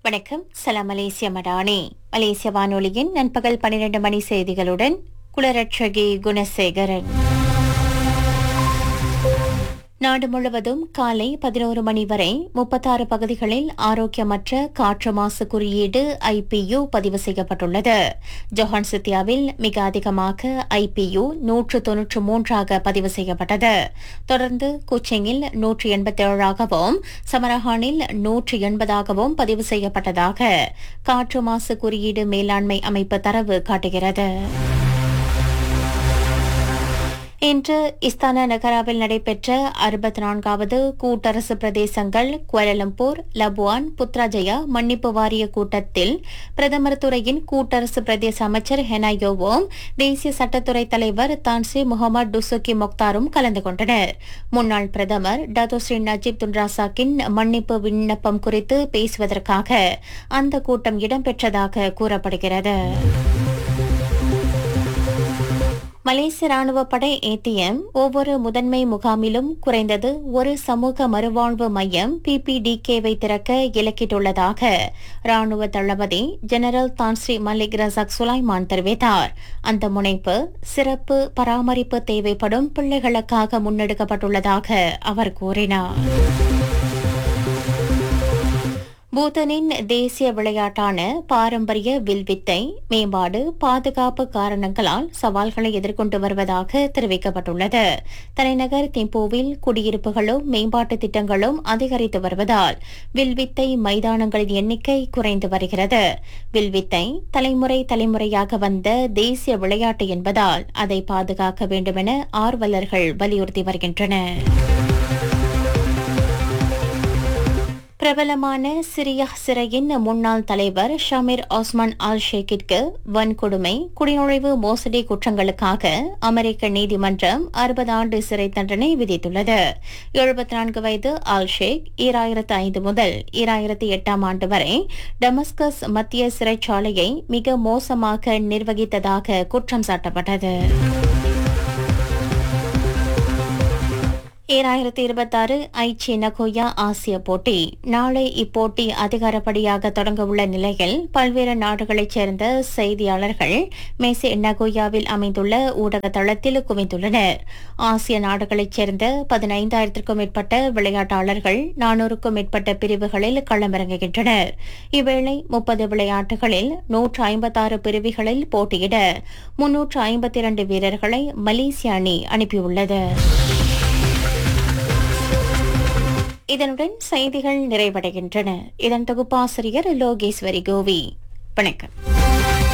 வணக்கம் சலாம் மலேசிய மடானி மலேசிய வானொலியின் நண்பகல் பன்னிரண்டு மணி செய்திகளுடன் குலரட்சகி குணசேகரன் நாடு முழுவதும் காலை பதினோரு மணி வரை முப்பத்தாறு பகுதிகளில் ஆரோக்கியமற்ற காற்று மாசு குறியீடு ஐபியு பதிவு செய்யப்பட்டுள்ளது ஜொஹான் சித்தியாவில் மிக அதிகமாக ஐபியு நூற்று தொன்னூற்று மூன்றாக பதிவு செய்யப்பட்டது தொடர்ந்து குச்சிங்கில் நூற்று எண்பத்தேழாகவும் சமரஹானில் நூற்று எண்பதாகவும் பதிவு செய்யப்பட்டதாக காற்று மாசு குறியீடு மேலாண்மை அமைப்பு தரவு காட்டுகிறது இன்று இஸ்தானா நகராவில் நடைபெற்ற அறுபத்தி நான்காவது கூட்டரசு பிரதேசங்கள் குவலலம்பூர் லபுவான் புத்ராஜயா மன்னிப்பு வாரிய கூட்டத்தில் பிரதமர் துறையின் கூட்டரசு பிரதேச அமைச்சர் ஹெனாயோவும் தேசிய சட்டத்துறை தலைவர் தான்சி முகமது டுசுகி மொக்தாரும் கலந்து கொண்டனர் முன்னாள் பிரதமர் டதோ ஸ்ரீ நஜீப் துன்ராசாக்கின் மன்னிப்பு விண்ணப்பம் குறித்து பேசுவதற்காக அந்த கூட்டம் இடம்பெற்றதாக கூறப்படுகிறது மலேசிய ராணுவ படை ஏடிஎம் ஒவ்வொரு முதன்மை முகாமிலும் குறைந்தது ஒரு சமூக மறுவாழ்வு மையம் பிபிடிகேவை திறக்க இலக்கிட்டுள்ளதாக ராணுவ தளபதி general Tan Sri Malik Razak Sulaiman தெரிவித்தார் அந்த முனைப்பு சிறப்பு பராமரிப்பு தேவைப்படும் பிள்ளைகளுக்காக முன்னெடுக்கப்பட்டுள்ளதாக அவர் கூறினார் பூட்டனின் தேசிய விளையாட்டான பாரம்பரிய வில்வித்தை மேம்பாடு பாதுகாப்பு காரணங்களால் சவால்களை எதிர்கொண்டு வருவதாக தெரிவிக்கப்பட்டுள்ளது தலைநகர் திம்போவில் குடியிருப்புகளும் மேம்பாட்டு திட்டங்களும் அதிகரித்து வருவதால் வில்வித்தை மைதானங்களின் எண்ணிக்கை குறைந்து வருகிறது வில்வித்தை தலைமுறை தலைமுறையாக வந்த தேசிய விளையாட்டு என்பதால் அதை பாதுகாக்க வேண்டுமென ஆர்வலர்கள் வலியுறுத்தி வருகின்றனர் பிரபலமான சிரியா சிறையின் முன்னாள் தலைவர் ஷமீர் ஆஸ்மான் அல் ஷேக்கிற்கு வன்கொடுமை குடிநுழைவு மோசடி குற்றங்களுக்காக அமெரிக்க நீதிமன்றம் அறுபது ஆண்டு சிறை தண்டனை விதித்துள்ளது எழுபத்தி நான்கு வயது அல் ஷேக் ஈராயிரத்து ஐந்து முதல் ஈராயிரத்து எட்டாம் ஆண்டு வரை டமஸ்கஸ் மத்திய சிறைச்சாலையை மிக மோசமாக நிர்வகித்ததாக குற்றம் சாட்டப்பட்டது ஈராயிரத்தி இருபத்தாறு ஐச்சி நகோயா ஆசிய போட்டி நாளை இப்போட்டி அதிகாரப்படியாக தொடங்க உள்ள நிலையில் பல்வேறு நாடுகளைச் சேர்ந்த செய்தியாளர்கள் மேசி நகோயாவில் அமைந்துள்ள ஊடக தளத்தில் குவிந்துள்ளனர் ஆசிய நாடுகளைச் சேர்ந்த பதினைந்தாயிரத்திற்கும் மேற்பட்ட விளையாட்டாளர்கள் நானூறுக்கும் மேற்பட்ட பிரிவுகளில் களமிறங்குகின்றனர் இவ்வேளை முப்பது விளையாட்டுகளில் நூற்று ஐம்பத்தாறு பிரிவுகளில் போட்டியிட முன்னூற்று ஐம்பத்தி இரண்டு வீரர்களை மலேசிய அணி அனுப்பியுள்ளது இதனுடன் செய்திகள் நிறைவடைகின்றன இதன் தொகுப்பாசிரியர் லோகேஸ்வரி கோவி வணக்கம்